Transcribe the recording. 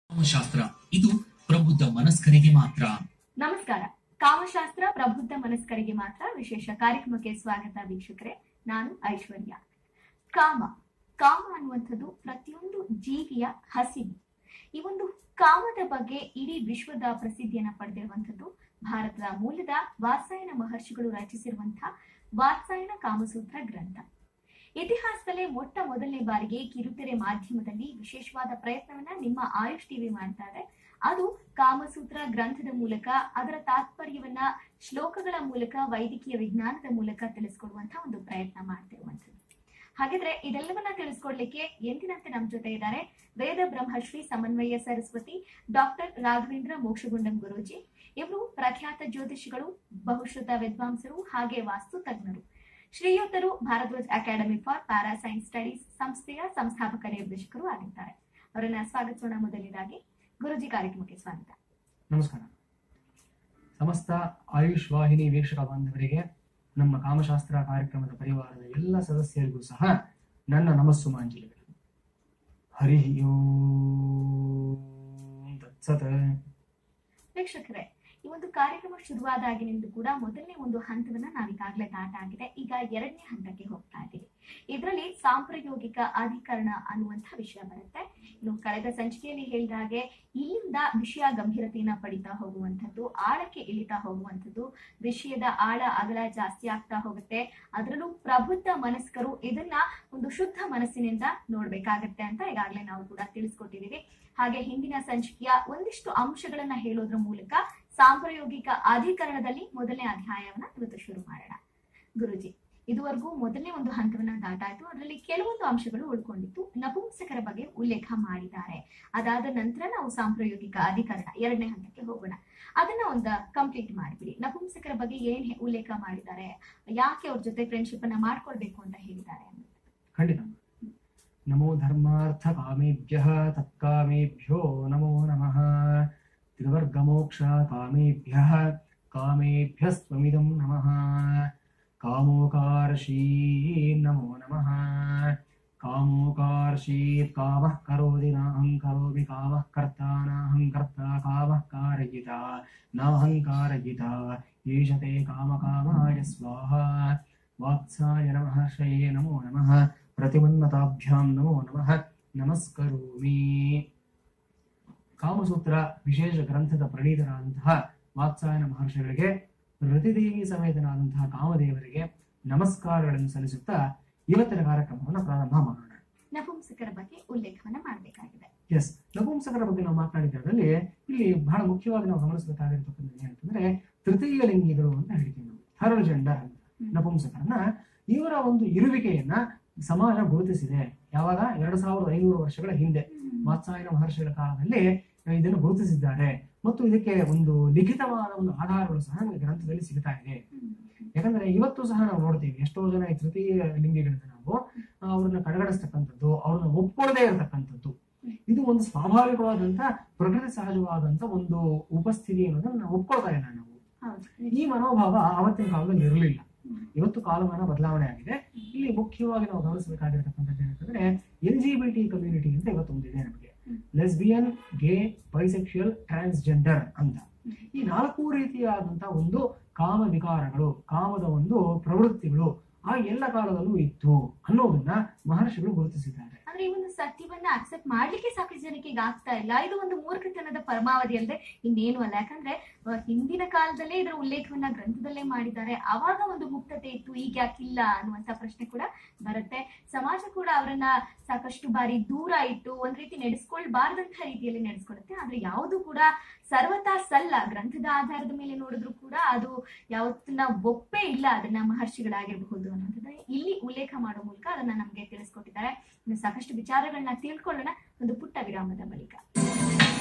ಕಾಮಶಾಸ್ತ್ರ ಇದು ಪ್ರಬುದ್ಧ ಮನಸ್ಕರಿಗೆ ಮಾತ್ರ ನಮಸ್ಕಾರ ಕಾಮಶಾಸ್ತ್ರ ಪ್ರಬುದ್ಧ ಮನಸ್ಕರಿಗೆ ಮಾತ್ರ ವಿಶೇಷ ಕಾರ್ಯಕ್ರಮಕ್ಕೆ ಸ್ವಾಗತ ವೀಕ್ಷಕರೇ ನಾನು ಐಶ್ವರ್ಯ ಕಾಮ ಕಾಮ ಅನ್ನುವಂಥದ್ದು ಪ್ರತಿಯೊಂದು ಜೀವಿಯ ಹಸಿವು ಈ ಒಂದು ಕಾಮದ ಬಗ್ಗೆ ಇಡೀ ವಿಶ್ವದ ಪ್ರಸಿದ್ಧಿಯನ್ನ ಪಡೆದಿರುವಂಥದ್ದು ಭಾರತದ ಮೂಲದ ವಾತ್ಸಾಯನ ಮಹರ್ಷಿಗಳು ರಚಿಸಿರುವಂತಹ ವಾತ್ಸಾಯನ ಕಾಮಸೂತ್ರ ಗ್ರಂಥ ಇತಿಹಾಸದಲ್ಲೇ ಮೊಟ್ಟ ಮೊದಲನೇ ಬಾರಿಗೆ ಕಿರುತೆರೆ ಮಾಧ್ಯಮದಲ್ಲಿ ವಿಶೇಷವಾದ ಪ್ರಯತ್ನವನ್ನ ನಿಮ್ಮ ಆಯುಷ್ ಟಿವಿ ಮಾಡ್ತಾ ಇದೆ ಅದು ಕಾಮಸೂತ್ರ ಗ್ರಂಥದ ಮೂಲಕ ಅದರ ತಾತ್ಪರ್ಯವನ್ನ ಶ್ಲೋಕಗಳ ಮೂಲಕ ವೈದ್ಯಕೀಯ ವಿಜ್ಞಾನದ ಮೂಲಕ ತಿಳಿಸ್ಕೊಡುವಂತಹ ಒಂದು ಪ್ರಯತ್ನ ಮಾಡ್ತಿರುವಂಥದ್ದು ಹಾಗಿದ್ರೆ ಇದೆಲ್ಲವನ್ನ ತಿಳಿಸ್ಕೊಡ್ಲಿಕ್ಕೆ ಎಂದಿನಂತೆ ನಮ್ಮ ಜೊತೆ ಇದ್ದಾರೆ ವೇದ ಬ್ರಹ್ಮಶ್ರೀ ಸಮನ್ವಯ ಸರಸ್ವತಿ ಡಾಕ್ಟರ್ ರಾಘವೇಂದ್ರ ಮೋಕ್ಷಗುಂಡಂ ಗುರೂಜಿ ಇವರು ಪ್ರಖ್ಯಾತ ಜ್ಯೋತಿಷಿಗಳು ಬಹುಶ್ರುತ ವಿದ್ವಾಂಸರು ಹಾಗೆ ವಾಸ್ತು ತಜ್ಞರು ಶ್ರೀಯುತರು Bharadwaj academy for para science studies ಸಂಸ್ಥೆಯ ಸಂಸ್ಥಾಪಕ ನಿರ್ದೇಶಕರು ಆಗಿದ್ದಾರೆ ಅವರನ್ನ ಸ್ವಾಗತಿಸೋಣ ಮೊದಲನೇದಾಗಿ ಗುರುಜಿ ಕಾರ್ಯಕ್ರಮಕ್ಕೆ ಸ್ವಾಗತ ನಮಸ್ಕಾರ ಸಮಸ್ತ ಆಯುಷ್ ವಾಹಿನಿ ವೀಕ್ಷಕ ಬಾಂಧವರಿಗೆ ನಮ್ಮ ಕಾಮಶಾಸ್ತ್ರ ಕಾರ್ಯಕ್ರಮದ ಪರಿವಾರದ ಎಲ್ಲ ಸದಸ್ಯರಿಗೂ ಸಹ ನನ್ನ ನಮಸ್ಸುಮಾಂಜಲಿಗಳು ಹರಿ ಓಂ ತತ್ಸತ್ ವೀಕ್ಷಕರೇ ಈ ಒಂದು ಕಾರ್ಯಕ್ರಮ ಶುರುವಾದಾಗಿನಿಂದ ಕೂಡ ಮೊದಲನೇ ಒಂದು ಹಂತವನ್ನ ನಾವೀಗಾಗಲೇ ದಾಟ ಆಗಿದೆ ಈಗ ಎರಡನೇ ಹಂತಕ್ಕೆ ಹೋಗ್ತಾ ಇದ್ದೀವಿ ಇದರಲ್ಲಿ ಸಾಂಪ್ರಯೋಗಿಕ ಅಧಿಕರಣ ಅನ್ನುವಂಥ ವಿಷಯ ಬರುತ್ತೆ ಇನ್ನು ಕಳೆದ ಸಂಚಿಕೆಯಲ್ಲಿ ಹೇಳಿದ ಹಾಗೆ ಇಲ್ಲಿಂದ ವಿಷಯ ಗಂಭೀರತೆಯನ್ನ ಪಡಿತಾ ಹೋಗುವಂಥದ್ದು ಆಳಕ್ಕೆ ಇಳಿತಾ ಹೋಗುವಂಥದ್ದು ವಿಷಯದ ಆಳ ಅಗಲ ಜಾಸ್ತಿ ಆಗ್ತಾ ಹೋಗುತ್ತೆ ಅದರಲ್ಲೂ ಪ್ರಬುದ್ಧ ಮನಸ್ಕರು ಇದನ್ನ ಒಂದು ಶುದ್ಧ ಮನಸ್ಸಿನಿಂದ ನೋಡ್ಬೇಕಾಗತ್ತೆ ಅಂತ ಈಗಾಗಲೇ ನಾವು ಕೂಡ ತಿಳಿಸ್ಕೊಟ್ಟಿದೀವಿ ಹಾಗೆ ಹಿಂದಿನ ಸಂಚಿಕೆಯ ಒಂದಿಷ್ಟು ಅಂಶಗಳನ್ನ ಹೇಳೋದ್ರ ಮೂಲಕ ಸಾಂಪ್ರಯೋಗಿಕ ಅಧಿಕರಣದಲ್ಲಿ ಮೊದಲನೇ ಅಧ್ಯಾಯವನ್ನ ಇವತ್ತು ಶುರು ಮಾಡೋಣ ಗುರುಜಿ ಇದುವರೆಗೂ ಮೊದಲನೇ ಒಂದು ಹಂತವನ್ನ ದಾಟಾಯ್ತು ಅದರಲ್ಲಿ ಕೆಲವೊಂದು ಅಂಶಗಳು ಉಳ್ಕೊಂಡಿತ್ತು ನಪುಂಸಕರ ಬಗ್ಗೆ ಉಲ್ಲೇಖ ಮಾಡಿದ್ದಾರೆ ಅದಾದ ನಂತರ ನಾವು ಸಾಂಪ್ರಯೋಗಿಕ ಅಧಿಕರಣ ಎರಡನೇ ಹಂತಕ್ಕೆ ಹೋಗೋಣ ಅದನ್ನ ಒಂದು ಕಂಪ್ಲೀಟ್ ಮಾಡಿಬಿಡಿ ನಪುಂಸಕರ ಬಗ್ಗೆ ಏನ್ ಹೆ- ಉಲ್ಲೇಖ ಮಾಡಿದ್ದಾರೆ ಯಾಕೆ ಅವ್ರ ಜೊತೆ ಫ್ರೆಂಡ್ಶಿಪ್ ಅನ್ನ ಮಾಡ್ಕೊಳ್ಬೇಕು ಅಂತ ಹೇಳಿದ್ದಾರೆ ಅಂತ ಖಂಡಿತ ನಮೋ ಧರ್ಮಾರ್ಥ ಕಾಮೇಭ್ಯ ತತ್ಕಾಮೇಭ್ಯೋ ನಮೋ ನಮಃ ತ್ರಿವರ್ಗಮೋಕ್ಷ ಕಾಮೇಭ್ಯ ಕಾಮೇಭ್ಯಸ್ತ್ವಮಿದಂ ನಮಃ ಕಾಮೋಕಾರ್ಷೀ ನಮೋ ನಮಃ ಕಾಮೋಕಾರ್ಷೀತ್ ಕಾಮಃ ಕರೋತಿ ನಾಹಂ ಕರೋಮಿ ಕಾಮಃ ಕರ್ತಾ ನಾಹಂ ಕರ್ತಾ ಕಾಮಃ ಕಾರಯಿತ ನಾಹಂ ಕಾರಯಿತ ಈಶತೆ ಕಾಮಕಾಮಾಯ ಸ್ವಾಹಾ ವಾತ್ಸಾಯ ನಮಃ ಶ್ರೇಯೇ ನಮೋ ನಮಃ ಪ್ರತಿಮನ್ಮತಾಭ್ಯಾಂ ನಮೋ ನಮಃ ನಮಸ್ಕರೋಮಿ ಕಾಮಸೂತ್ರ ವಿಶೇಷ ಗ್ರಂಥದ ಪ್ರಣೀತರಾದಂತಹ ವಾತ್ಸಾಯನ ಮಹರ್ಷಿಗಳಿಗೆ ರತಿದೇವಿ ಸಮೇತನಾದಂತಹ ಕಾಮದೇವರಿಗೆ ನಮಸ್ಕಾರಗಳನ್ನು ಸಲ್ಲಿಸುತ್ತಾ ಇವತ್ತಿನ ಕಾರ್ಯಕ್ರಮವನ್ನು ಪ್ರಾರಂಭ ಮಾಡೋಣ ನಪುಂಸಕರ ಬಗ್ಗೆ ಉಲ್ಲೇಖವನ್ನ ಮಾಡಬೇಕಾಗಿದೆ ಎಸ್ ನಪುಂಸಕರ ಬಗ್ಗೆ ನಾವು ಮಾತನಾಡಿದ್ದರಲ್ಲಿ ಇಲ್ಲಿ ಬಹಳ ಮುಖ್ಯವಾಗಿ ನಾವು ಗಮನಿಸಬೇಕಾಗಿರ್ತಕ್ಕಂಥದ್ದು ಏನಂತಂದ್ರೆ ತೃತೀಯ ಲಿಂಗಿಗಳು ಅಂತ ಹೇಳ್ತೀವಿ ನಾವು ಥರ್ಡ್ ಜೆಂಡರ್ ಅಂತ ನಪುಂಸಕರನ್ನ ಇವರ ಒಂದು ಇರುವಿಕೆಯನ್ನ ಸಮಾಜ ಗುರುತಿಸಿದೆ ಯಾವಾಗ ಎರಡ್ ಸಾವಿರದ ಐನೂರು ವರ್ಷಗಳ ಹಿಂದೆ ವಾತ್ಸಾಯನ ಮಹರ್ಷಿಗಳ ಕಾಲದಲ್ಲಿ ಇದನ್ನು ಗುರುತಿಸಿದ್ದಾರೆ ಮತ್ತು ಇದಕ್ಕೆ ಒಂದು ಲಿಖಿತವಾದ ಒಂದು ಆಧಾರಗಳು ಸಹ ನಮಗೆ ಗ್ರಂಥದಲ್ಲಿ ಸಿಗ್ತಾ ಇದೆ ಯಾಕಂದ್ರೆ ಇವತ್ತು ಸಹ ನಾವು ನೋಡ್ತೀವಿ ಎಷ್ಟೋ ಜನ ಈ ತೃತೀಯ ಲಿಂಗಿಗಳನ್ನ ನಾವು ಆ, ಅವ್ರನ್ನ ಕಡೆಗಣಿಸ್ತಕ್ಕಂಥದ್ದು ಅವ್ರನ್ನ ಒಪ್ಕೊಳ್ಳದೇ ಇರತಕ್ಕಂಥದ್ದು ಇದು ಒಂದು ಸ್ವಾಭಾವಿಕವಾದಂತ ಪ್ರಕೃತಿ ಸಹಜವಾದಂತ ಒಂದು ಉಪಸ್ಥಿತಿ ಅನ್ನೋದನ್ನ ನಾವು ಒಪ್ಕೊಳ್ತಾ ಇಲ್ಲ ನಾವು ಹೌದು ಈ ಮನೋಭಾವ ಆವತ್ತಿನ ಕಾಲದಲ್ಲಿ ಇರಲಿಲ್ಲ ಇವತ್ತು ಕಾಲಮಾನ ಬದಲಾವಣೆ ಆಗಿದೆ ಇಲ್ಲಿ ಮುಖ್ಯವಾಗಿ ನಾವು ಗಮನಿಸಬೇಕಾಗಿರ್ತಕ್ಕಂಥದ್ದು ಏನಂತಂದ್ರೆ L G B T community ಅಂತ ಇವತ್ತು ಒಂದಿದೆ ನಮಗೆ ಲೆಸ್ಬಿಯನ್ ಗೇ ಬೈಸೆಕ್ಷುಯಲ್ ಟ್ರಾನ್ಸ್ಜೆಂಡರ್ ಅಂತ ಈ ನಾಲ್ಕು ರೀತಿಯಾದಂತಹ ಒಂದು ಕಾಮ ವಿಕಾರಗಳು ಕಾಮದ ಒಂದು ಪ್ರವೃತ್ತಿಗಳು ಆ ಎಲ್ಲ ಕಾಲದಲ್ಲೂ ಇತ್ತು ಅನ್ನೋದನ್ನ ಮಹರ್ಷಿಗಳು ಗುರುತಿಸಿದ್ದಾರೆ ಅಂದ್ರೆ ಈ ಒಂದು ಸತ್ಯವನ್ನ ಅಕ್ಸೆಪ್ಟ್ ಮಾಡ್ಲಿಕ್ಕೆ ಸಾಕಷ್ಟು ಜನಕ್ಕೆ ಈಗ ಆಗ್ತಾ ಇಲ್ಲ ಇದು ಒಂದು ಮೂರ್ಖತನದ ಪರಮಾವಧಿ ಅಲ್ಲದೆ ಇನ್ನೇನು ಅಲ್ಲ ಯಾಕಂದ್ರೆ ಆ, ಹಿಂದಿನ ಕಾಲದಲ್ಲೇ ಇದರ ಉಲ್ಲೇಖವನ್ನ ಗ್ರಂಥದಲ್ಲೇ ಮಾಡಿದ್ದಾರೆ ಅವಾಗ ಒಂದು ಮುಕ್ತತೆ ಇತ್ತು ಈಗ ಯಾಕಿಲ್ಲ ಅನ್ನುವಂತ ಪ್ರಶ್ನೆ ಕೂಡ ಬರುತ್ತೆ ಸಮಾಜ ಕೂಡ ಅವರನ್ನ ಸಾಕಷ್ಟು ಬಾರಿ ದೂರ ಇಟ್ಟು ಒಂದ್ ರೀತಿ ನಡೆಸ್ಕೊಳ್ಬಾರ್ದಂತ ರೀತಿಯಲ್ಲಿ ನಡೆಸ್ಕೊಳುತ್ತೆ ಆದ್ರೆ ಯಾವುದು ಕೂಡ ಸರ್ವತಾ ಸಲ್ಲ ಗ್ರಂಥದ ಆಧಾರದ ಮೇಲೆ ನೋಡಿದ್ರು ಕೂಡ ಅದು ಯಾವತ್ತನ್ನ ಒಪ್ಪೇ ಇಲ್ಲ ಅದನ್ನ ಮಹರ್ಷಿಗಳಾಗಿರಬಹುದು ಅನ್ನೋದನ್ನ ಇಲ್ಲಿ ಉಲ್ಲೇಖ ಮಾಡೋ ಮೂಲಕ ಅದನ್ನ ನಮ್ಗೆ ತಿಳಿಸ್ಕೊಟ್ಟಿದ್ದಾರೆ ಇನ್ನು ಸಾಕಷ್ಟು ವಿಚಾರಗಳನ್ನ ತಿಳ್ಕೊಳ್ಳೋಣ ಒಂದು ಪುಟ್ಟ ವಿರಾಮದ ಬಳಿಕ